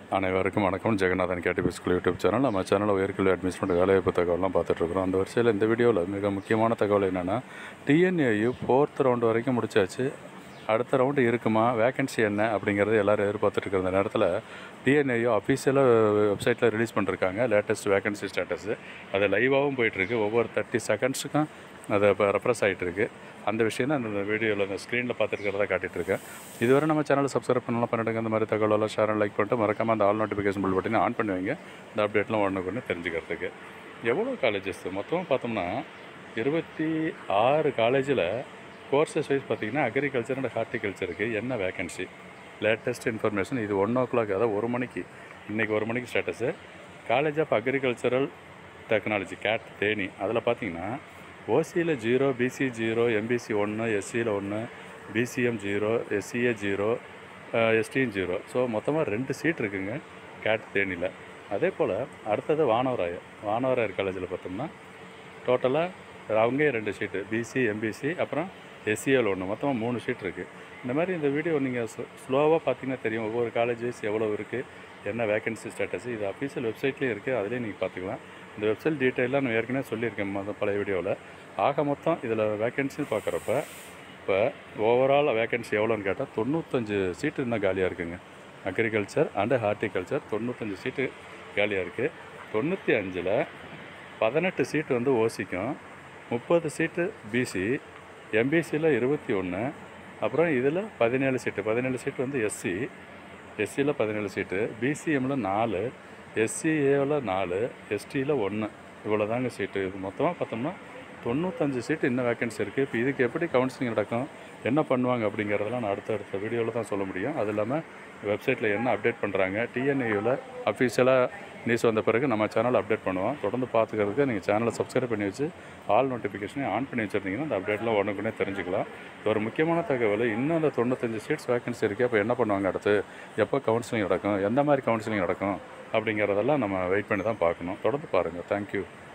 அனைவருக்கும் வணக்கம் Jagannathan KDP school YouTube channel நம்ம சேனலில் உயர்கல்வி அட்மிஷன் வேலைவாய்ப்பு தகவலாம் பார்த்துட்ருக்குறோம் அந்த வரிசையில் இந்த வீடியோவில் மிக முக்கியமான தகவல் என்னென்னா டிஎன்ஏயு ஃபோர்த் ரவுண்டு வரைக்கும் முடிச்சாச்சு அடுத்த ரவுண்டு இருக்குமா வேகன்சி என்ன அப்படிங்கிறது எல்லோரும் எதிர்பார்த்துட்டு இருக்கிற நேரத்தில் டிஎன்ஏயு அஃபீஷியலாக வெப்சைட்டில் ரிலீஸ் பண்ணிருக்காங்க லேட்டஸ்ட் வேகன்சி ஸ்டேட்டஸு அது லைவாகவும் போயிட்டுருக்கு ஒவ்வொரு தேர்ட்டி செகண்ட்ஸுக்கும் அது இப்போ ரெஃப்ரெஸ் ஆகிட்டு இருக்கு அந்த விஷயம் தான் இந்த வீடியோவில் இந்த ஸ்க்ரீனில் பார்த்துருக்கிறதா காட்டிகிட்டு இருக்கேன் இதுவரை நம்ம சேனலை சப்ஸ்கிரைப் பண்ணலாம் பண்ணிடுங்க இந்த மாதிரி தகவலெல்லாம் ஷேர் லைக் பண்ணிட்டு மறக்காமல் அந்த ஆல் நோட்டிஃபிகேஷன் பில் பட்டினை ஆன் பண்ணி வைங்க இந்த அப்டேட்லாம் ஒன்று ஒன்று தெரிஞ்சுக்கிறதுக்கு எவ்வளோ காலேஜஸ் மொத்தமாக பார்த்தோம்னா இருபத்தி ஆறு காலேஜில் கோர்சஸ் வைஸ் பார்த்தீங்கன்னா அக்ரிகல்ச்சர் அண்ட் ஹார்டிகல்ச்சருக்கு என்ன வேகன்சி லேட்டஸ்ட் இன்ஃபர்மேஷன் இது ஒன் ஓ கிளாக் அதாவது ஒரு மணிக்கு இன்றைக்கி ஒரு மணிக்கு status college of agricultural technology கேட் தேனி அதில் பார்த்தீங்கன்னா ஓசியில் ஜீரோ பிசி ஜீரோ எம்பிசி ஒன்று எஸ்சியில் ஒன்று பிசிஎம் ஜீரோ எஸ்சிஏ ஜீரோ எஸ்டியும் ஜீரோ ஸோ மொத்தமாக ரெண்டு சீட் இருக்குங்க கேட் தேனியில் அதே போல் அடுத்தது வானவராயர் வானவராயர் காலேஜில் பார்த்தோம்னா டோட்டலாக அவங்கே ரெண்டு சீட்டு பிசி எம்பிசி அப்புறம் எஸ்சிஎல் ஒன்று மொத்தமாக மூணு சீட் இருக்குது இந்த மாதிரி இந்த வீடியோ நீங்கள் ஸ்லோவாக பார்த்தீங்கன்னா தெரியும் ஒவ்வொரு காலேஜஸ் எவ்வளோ இருக்குது என்ன வேகன்சி ஸ்டேட்டஸ் இது அஃபீஷியல் வெப்சைட்லேயும் இருக்குது அதிலே நீங்கள் பார்த்துக்கலாம் இந்த வெப்சைட் டீட்டெயிலாக நான் ஏற்கனவே சொல்லியிருக்கேன் மொத பழைய வீடியோவில் ஆக மொத்தம் இதில் வேகன்சின்னு பார்க்குறப்ப இப்போ ஓவரால் வேகன்சி எவ்வளோன்னு கேட்டால் தொண்ணூத்தஞ்சு சீட்டு இன்னும் காலியாக இருக்குங்க அக்ரிகல்ச்சர் அண்டு ஹார்டிகல்ச்சர் தொண்ணூத்தஞ்சு சீட்டு காலியாக இருக்குது தொண்ணூற்றி அஞ்சில் பதினெட்டு சீட்டு வந்து ஓசிக்கும் முப்பது சீட்டு பிசி எம்பிசியில் இருபத்தி ஒன்று அப்புறம் இதில் பதினேழு சீட்டு பதினேழு சீட்டு வந்து எஸ்சி எஸ்சியில் பதினேழு சீட்டு பிசிஎம்மில் நாலு எஸ்சிஏவில் நாலு எஸ்டியில் ஒன்று இவ்வளோ தாங்க சீட்டு இது மொத்தமாக பார்த்தோம்னா தொண்ணூத்தஞ்சு சீட்டு இன்னும் வேகன்சி இருக்குது இப்போ இதுக்கு எப்படி கவுன்சிலிங் நடக்கும் என்ன பண்ணுவாங்க அப்படிங்கிறதெல்லாம் நான் அடுத்த அடுத்த வீடியோவில் தான் சொல்ல முடியும் அது இல்லாமல் வெப்சைட்டில் என்ன அப்டேட் பண்ணுறாங்க டிஎன்ஏவில் அஃபீஷியலாக நியூஸ் வந்த பிறகு நம்ம சேனல் அப்டேட் பண்ணுவோம் தொடர்ந்து பார்த்துக்கிறதுக்கு நீங்கள் சேனலை சப்ஸ்கிரைப் பண்ணி வச்சு ஆல் நோட்டிஃபிகேஷனை ஆன் பண்ணி வச்சுருந்தீங்கன்னா அந்த அப்டேட்லாம் உடனுக்குனே தெரிஞ்சுக்கலாம் இது ஒரு முக்கியமான தகவல் இன்னும் அந்த தொண்ணூத்தஞ்சு சீட்ஸ் வேகன்சி இருக்குது அப்போ என்ன பண்ணுவாங்க அடுத்து எப்போ கவுன்சிலிங் நடக்கும் எந்த மாதிரி கவுன்சிலிங் நடக்கும் அப்படிங்கிறதெல்லாம் நம்ம வெயிட் பண்ணி தான் பார்க்கணும் தொடர்ந்து பாருங்கள் தேங்க்யூ